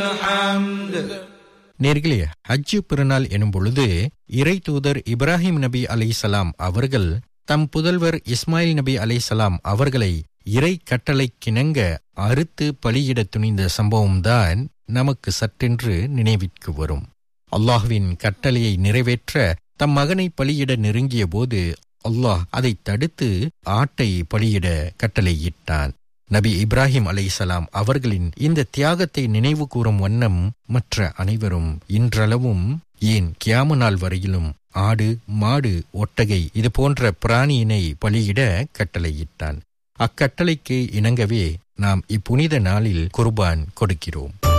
நேர்களே ஹஜ்ஜு பெருநாள் எனும் பொழுது இறை தூதர் இப்ராஹிம் நபி அலைசலாம் அவர்கள் தம் புதல்வர் இஸ்மாயில் நபி அலைசலாம் அவர்களை இறை கட்டளைக்கிணங்க அறுத்து பலியிட துணிந்த சம்பவம்தான் நமக்கு சற்றென்று நினைவிற்கு வரும் அல்லாஹ்வின் கட்டளையை நிறைவேற்ற தம் மகனை பலியிட நெருங்கிய போது அல்லாஹ் அதை தடுத்து ஆட்டை பலியிட கட்டளையிட்டான் நபி இப்ராஹிம் அலைசலாம் அவர்களின் இந்த தியாகத்தை நினைவு கூறும் வண்ணம் மற்ற அனைவரும் இன்றளவும் ஏன் கியாம நாள் வரையிலும் ஆடு மாடு ஒட்டகை இது போன்ற பிராணியினை பலியிட கட்டளையிட்டான் அக்கட்டளைக்கு இணங்கவே நாம் இப்புனித நாளில் குர்பான் கொடுக்கிறோம்